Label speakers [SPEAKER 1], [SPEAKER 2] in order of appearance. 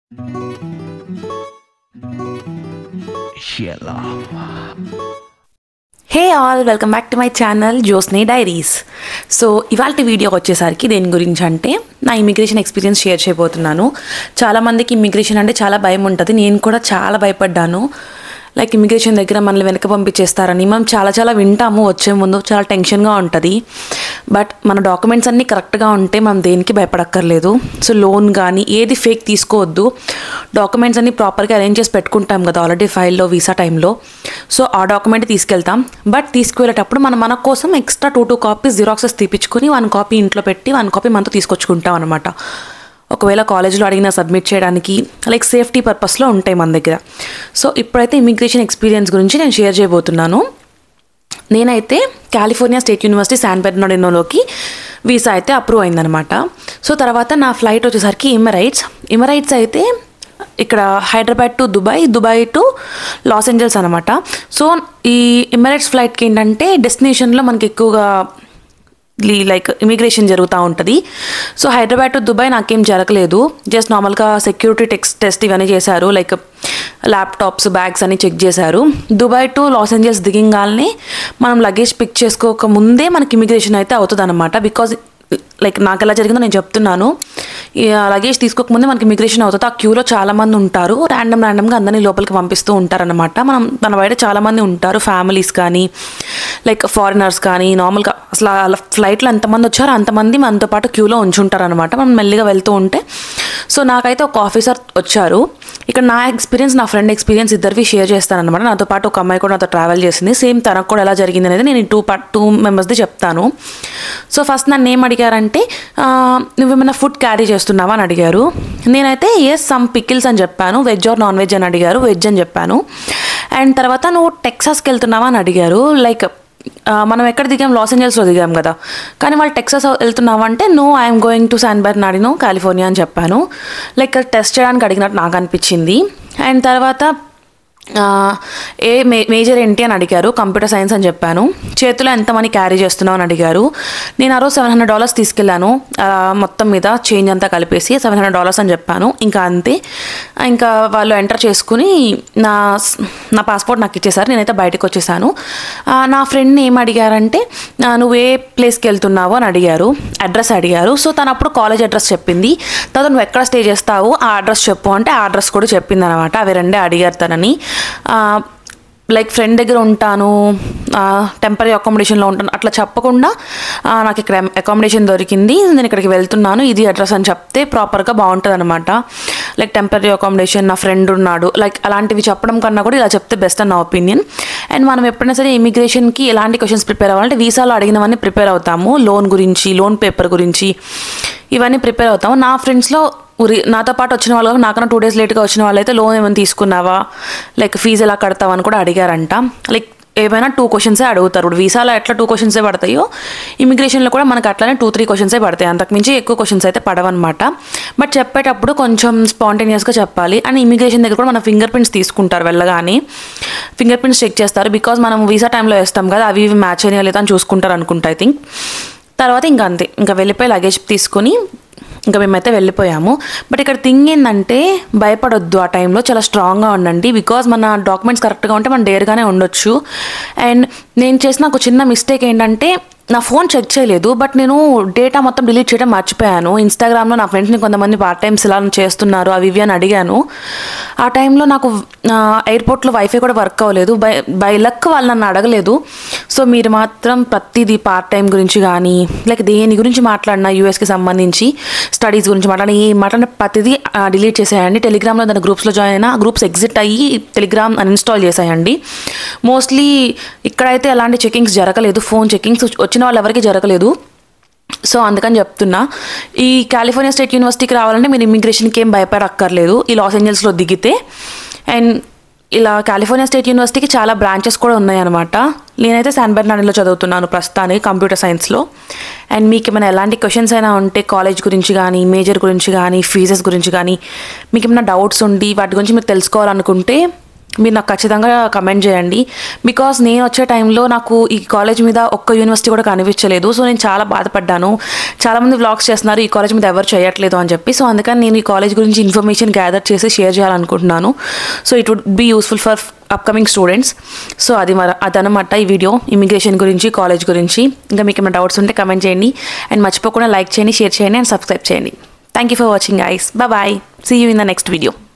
[SPEAKER 1] ఎలా
[SPEAKER 2] hey all welcome back to my channel Josni diaries so ఇవాళ video వచ్చేసరికి దేని గురించి అంటే నా ఇమిగ్రేషన్ ఎక్స్పీరియన్స్ షేర్ చేయబోతున్నాను చాలామందికి ఇమిగ్రేషన్ అంటే చాలా భయం ఉంటుంది నేను కూడా చాలా భయపడ్డాను లైక్ ఇమిగ్రేషన్ దగ్గర మనల్ని వెనక పంపించేస్తారని మనం చాలా చాలా వింటాము వచ్చే ముందు చాలా టెన్షన్గా ఉంటుంది బట్ మన డాక్యుమెంట్స్ అన్నీ కరెక్ట్గా ఉంటే మనం దేనికి భయపడక్కర్లేదు సో లోన్ కానీ ఏది ఫేక్ తీసుకోవద్దు డాక్యుమెంట్స్ అన్నీ ప్రాపర్గా అరేంజ్ చేసి పెట్టుకుంటాం కదా ఆల్రెడీ ఫైల్లో వీసా టైంలో సో ఆ డాక్యుమెంట్ తీసుకెళ్తాం బట్ తీసుకువెళ్ళేటప్పుడు మనం మన కోసం extra two two copies xeroxes తీపించుకొని వన్ కాపీ ఇంట్లో పెట్టి వన్ కాపీ మనతో తీసుకొచ్చుకుంటాం అనమాట ఒకవేళ కాలేజ్లో అడిగినా సబ్మిట్ చేయడానికి లైక్ సేఫ్టీ పర్పస్లో ఉంటాయి మన దగ్గర సో ఇప్పుడైతే ఇమిగ్రేషన్ ఎక్స్పీరియన్స్ గురించి నేను షేర్ చేయబోతున్నాను నేనైతే కాలిఫోర్నియా స్టేట్ యూనివర్సిటీ శాన్ బెర్నాడినోలోకి వీసా అయితే అప్రూవ్ అయిందనమాట సో తర్వాత నా ఫ్లైట్ వచ్చేసరికి ఇమరైట్స్ ఇమరైట్స్ అయితే ఇక్కడ Hyderabad to Dubai Dubai to Los Angeles అనమాట సో ఈ ఇమరైట్స్ ఫ్లైట్కి ఏంటంటే డెస్టినేషన్లో మనకి ఎక్కువగా లీ- లైక్ ఇమిగ్రేషన్ జరుగుతూ ఉంటుంది సో హైదరాబాద్ టు దుబాయ్ నాకేం జరగలేదు జస్ట్ నార్మల్గా సెక్యూరిటీ టెక్స్ టెస్ట్ ఇవన్నీ చేశారు లైక్ ల్యాప్టాప్స్ బ్యాగ్స్ అన్ని చెక్ చేశారు దుబాయ్ టు లాస్ ఏంజల్స్ దిగింగానే మనం లగేజ్ పిక్ చేసుకోక ముందే మనకి ఇమిగ్రేషన్ అయితే అవుతుంది అనమాట బికాజ్ లైక్ నాకు ఎలా జరిగిందో నేను చెప్తున్నాను ఈ లగేజ్ తీసుకోకముందే మనకి ఇమిగ్రేషన్ అవుతుంది ఆ క్యూలో చాలా మంది ఉంటారు ర్యాండమ్ ర్యాండమ్గా అందరినీ లోపలికి పంపిస్తూ ఉంటారనమాట మనం మన బయట చాలా మంది ఉంటారు ఫ్యామిలీస్ కానీ లైక్ ఫారినర్స్ కానీ నార్మల్గా అసలు ఆ ఫ్లైట్లో ఎంతమంది వచ్చారో అంతమంది మనతో పాటు క్యూలో ఉంచుంటారు అనమాట మనం మెల్లిగా వెళ్తూ ఉంటే సో నాకైతే ఒక ఆఫీసర్ వచ్చారు ఇక్కడ నా ఎక్స్పీరియన్స్ నా ఫ్రెండ్ ఎక్స్పీరియన్స్ ఇద్దరివి షేర్ చేస్తాను అనమాట నాతో పాటు ఒక అమ్మాయి కూడా నాతో ట్రావెల్ చేసింది సేమ్ తనకు కూడా ఎలా జరిగింది అనేది నేను టూ పార్ట్ టూ మెంబర్స్ది చెప్తాను సో ఫస్ట్ నన్ను ఏం అడిగారంటే ఆ, నువ్వేమైనా ఫుడ్ క్యారీ చేస్తున్నావా అని అడిగారు నేనైతే ఎస్ సమ్ పికిల్స్ అని చెప్పాను వెజ్ ఆర్ నాన్ వెజ్ అని అడిగారు వెజ్ అని చెప్పాను అండ్ తర్వాత నువ్వు టెక్సాస్కి వెళ్తున్నావా అని అడిగారు లైక్ ఆ, మనం ఎక్కడ దిగాం లాస్ ఏంజల్స్లో దిగాం కదా కానీ వాళ్ళు టెక్సాస్ వెళ్తున్నావా అంటే no I'm going to San Bernardino California అని చెప్పాను లైక్ టెస్ట్ చేయడానికి అడిగినట్టు నాకు అనిపించింది అండ్ తర్వాత ఆ, ఏ మే మేజర్ ఏంటి అని అడిగారు కంప్యూటర్ సైన్స్ అని చెప్పాను చేతిలో ఎంత మనీ క్యారీ చేస్తున్నావు అని అడిగారు నేను ఆ రోజు సెవెన్ హండ్రెడ్ డాలర్స్ తీసుకెళ్ళాను ఆ, మొత్తం మీద చేంజ్ అంతా కలిపేసి సెవెన్ హండ్రెడ్ డాలర్స్ అని చెప్పాను ఇంకా అంతే ఇంకా వాళ్ళు ఎంటర్ చేసుకుని నా స్- నా పాస్పోర్ట్ నాకు ఇచ్చేసారు నేనైతే బయటకు వచ్చేసాను ఆ, నా ఫ్రెండ్ని ఏం అడిగారంటే ఆ, నువ్వు ఏ ప్లేస్కి వెళ్తున్నావు అని అడిగారు అడ్రస్ అడిగారు సో తను అప్పుడు కాలేజ్ అడ్రస్ చెప్పింది తర్వాత నువ్వు ఎక్కడ స్టే చేస్తావు ఆ అడ్రస్ చెప్పు అంటే ఆ అడ్రస్ కూడా చెప్పింది అనమాట అవి రెండే అడిగారు తనని ఆ, లైక్ ఫ్రెండ్ దగ్గర ఉంటాను టెంపరీ అకామిడేషన్లో ఉంటాను అట్లా చెప్పకుండా ఆ, నాకు ఇక్కడ అకామిడేషన్ దొరికింది నేను ఇక్కడికి వెళ్తున్నాను ఇది అడ్రస్ అని చెప్తే ప్రాపర్గా బాగుంటుంది అనమాట లైక్ టెంపరీ అకామిడేషన్ నా ఫ్రెండ్ ఉన్నాడు లైక్ అలాంటివి చెప్పడం కన్నా కూడా ఇలా చెప్తే బెస్ట్ అని నా ఒపీనియన్ అండ్ మనం ఎప్పుడైనా సరే ఇమిగ్రేషన్కి ఎలాంటి క్వశ్చన్స్ ప్రిపేర్ అవ్వాలంటే వీసాలో అడిగినవన్నీ ప్రిపేర్ అవుతాము లోన్ గురించి లోన్ పేపర్ గురించి ఇవన్నీ ప్రిపేర్ అవుతాము నా ఫ్రెండ్స్లో ఉరి నాతో పాటు వచ్చిన వాళ్ళు కాక నాకన్నా టూ డేస్ లేట్గా వచ్చిన వాళ్ళు అయితే లోన్ ఏమైనా తీసుకున్నావా లైక్ ఫీజు ఎలా కడతావా అని కూడా అడిగారంట లైక్ ఏమైనా టూ క్వశ్చన్సే అడుగుతారు ఇప్పుడు వీసాలో ఎట్లా టూ క్వశ్చన్సే పడతాయో ఇమిగ్రేషన్లో కూడా మనకు అట్లానే టూ త్రీ క్వశ్చన్సే పడతాయి అంతకుమించి ఎక్కువ క్వశ్చన్స్ అయితే పడవన్నమాట బట్ చెప్పేటప్పుడు కొంచెం స్పాంటేనియస్గా చెప్పాలి అండ్ ఇమిగ్రేషన్ దగ్గర కూడా మన ఫింగర్ ప్రింట్స్ తీసుకుంటారు వెళ్ళగానే ఫింగర్ ప్రింట్స్ చెక్ చేస్తారు బికాజ్ మనం వీసా టైంలో వేస్తాం కదా అవి ఇవి మ్యాచ్ అయినా లేదా అని చూసుకుంటారు అనుకుంటా ఐ థింక్ తర్వాత ఇంకా అంతే ఇంకా వెళ్ళిపోయి లగేజ్ తీసుకొని ఇంకా మేమైతే వెళ్ళిపోయాము బట్ ఇక్కడ థింగ్ ఏంటంటే భయపడొద్దు ఆ టైంలో చాలా స్ట్రాంగ్గా ఉండండి బికాజ్ మన డాక్యుమెంట్స్ కరెక్ట్గా ఉంటే మనం డేర్గానే ఉండొచ్చు అండ్ నేను చేసిన ఒక చిన్న మిస్టేక్ ఏంటంటే నా ఫోన్ చెక్ చేయలేదు బట్ నేను డేటా మొత్తం డిలీట్ చేయడం మర్చిపోయాను ఇన్స్టాగ్రామ్లో నా ఫ్రెండ్స్ని కొంతమంది పార్ట్ టైమ్స్ ఇలా చేస్తున్నారు అవి ఇవి అని అడిగాను ఆ టైంలో నాకు ఎయిర్పోర్ట్లో వైఫై కూడా వర్క్ అవ్వలేదు బై బై లక్ వాళ్ళు నన్ను అడగలేదు సో మీరు మాత్రం ప్రతిదీ పార్ట్ టైం గురించి కానీ లైక్ దేని గురించి మాట్లాడినా యూఎస్కి సంబంధించి స్టడీస్ గురించి మాట్లాడిన ఏ మాట్లాడిన ప్రతిదీ డిలీట్ చేసేయండి టెలిగ్రామ్లో దాని గ్రూప్స్లో జాయిన్ అయినా ఆ గ్రూప్స్ ఎగ్జిట్ అయ్యి టెలిగ్రామ్ అన్ఇన్స్టాల్ చేసేయండి మోస్ట్లీ ఇక్కడైతే ఎలాంటి చెకింగ్స్ జరగలేదు ఫోన్ చెకింగ్స్ వచ్చిన వాళ్ళు ఎవరికి జరగలేదు సో అందుకని చెప్తున్నా ఈ కాలిఫోర్నియా స్టేట్ యూనివర్సిటీకి రావాలంటే మీరు ఇమిగ్రేషన్కి ఏం భయపడక్కర్లేదు ఈ లాస్ ఏంజల్స్లో దిగితే అండ్ ఇలా కాలిఫోర్నియా స్టేట్ యూనివర్సిటీకి చాలా బ్రాంచెస్ కూడా ఉన్నాయన్నమాట నేనైతే శాన్ బెర్నాడిలో చదువుతున్నాను ప్రస్తుతానికి కంప్యూటర్ సైన్స్లో అండ్ మీకు ఏమైనా ఎలాంటి క్వశ్చన్స్ అయినా ఉంటే కాలేజ్ గురించి కానీ మేజర్ గురించి కానీ ఫీజెస్ గురించి కానీ మీకు ఏమైనా డౌట్స్ ఉండి వాటి గురించి మీరు తెలుసుకోవాలనుకుంటే మీరు నాకు ఖచ్చితంగా కమెంట్ చేయండి బికాస్ నేను వచ్చే టైంలో నాకు ఈ కాలేజ్ మీద ఒక్క యూనివర్సిటీ కూడా కనిపించలేదు సో నేను చాలా బాధపడ్డాను చాలామంది వ్లాగ్స్ చేస్తున్నారు ఈ కాలేజ్ మీద ఎవరు చేయట్లేదు అని చెప్పి సో అందుకని నేను ఈ కాలేజ్ గురించి ఇన్ఫర్మేషన్ గ్యాదర్ చేసి షేర్ చేయాలనుకుంటున్నాను so it would be useful for upcoming students so అది మరి అదనమాట ఈ వీడియో ఇమిగ్రేషన్ గురించి కాలేజ్ గురించి ఇంకా మీకు ఏమైనా డౌట్స్ ఉంటే కమెంట్ చేయండి అండ్ మర్చిపోకుండా లైక్ చేయండి షేర్ చేయండి అండ్ సబ్స్క్రైబ్ చేయండి thank you for watching guys bye see you in the next video